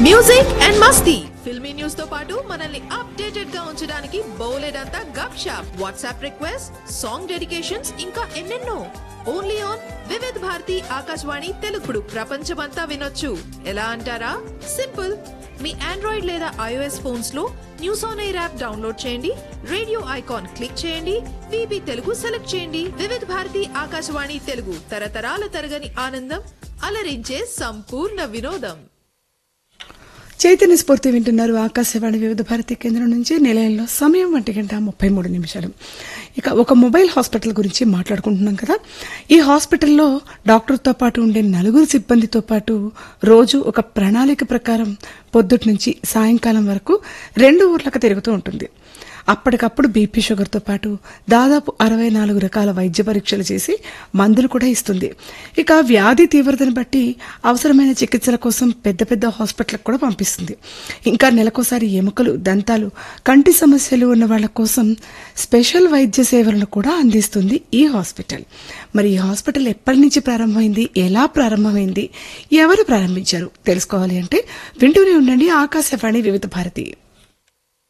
music and మస్తీ filmy news తో పాటు మనల్ని అప్డేటెడ్ గా ఉంచడానికి బోలెడంతా gupshup WhatsApp request song dedications ఇంకా ఎన్నెన్నో ఓన్లీ ఆన్ వివిధ్ భారతి ఆకాశవాణి తెలుగుడు ప్రపంచమంతా వినొచ్చు ఎలా అంటారా సింపుల్ మీ ఆండ్రాయిడ్ లేదా ఐఓఎస్ ఫోన్స్ లో news on air app download చేయండి రేడియో ఐకాన్ క్లిక్ చేయండి విబి తెలుగు సెలెక్ట్ చేయండి వివిధ్ భారతి ఆకాశవాణి తెలుగు తరతరాల తరగని ఆనందం అలరించే సంపూర్ణ వినోదం చైతన్య స్ఫూర్తి వింటున్నారు ఆకాశవాణి వివిధ భారతి కేంద్రం నుంచి నిలయంలో సమయం ఒంటి గంట ముప్పై మూడు నిమిషాలు ఇక ఒక మొబైల్ హాస్పిటల్ గురించి మాట్లాడుకుంటున్నాం కదా ఈ హాస్పిటల్లో డాక్టర్తో పాటు ఉండే నలుగురు సిబ్బందితో పాటు రోజు ఒక ప్రణాళిక ప్రకారం పొద్దుటి నుంచి సాయంకాలం వరకు రెండు ఊర్లకు తిరుగుతూ ఉంటుంది అప్పటికప్పుడు బీపీ షుగర్తో పాటు దాదాపు అరవై నాలుగు రకాల వైద్య పరీక్షలు చేసి మందులు కూడా ఇస్తుంది ఇక వ్యాధి తీవ్రతను బట్టి అవసరమైన చికిత్సల కోసం పెద్ద పెద్ద హాస్పిటల్కి కూడా పంపిస్తుంది ఇంకా నెలకోసారి ఎముకలు దంతాలు కంటి సమస్యలు ఉన్న వాళ్ళ కోసం స్పెషల్ వైద్య సేవలను కూడా అందిస్తుంది ఈ హాస్పిటల్ మరి ఈ హాస్పిటల్ ఎప్పటి నుంచి ప్రారంభమైంది ఎలా ప్రారంభమైంది ఎవరు ప్రారంభించారు తెలుసుకోవాలి అంటే వింటూనే ఉండండి ఆకాశవాణి వివిధ భారతి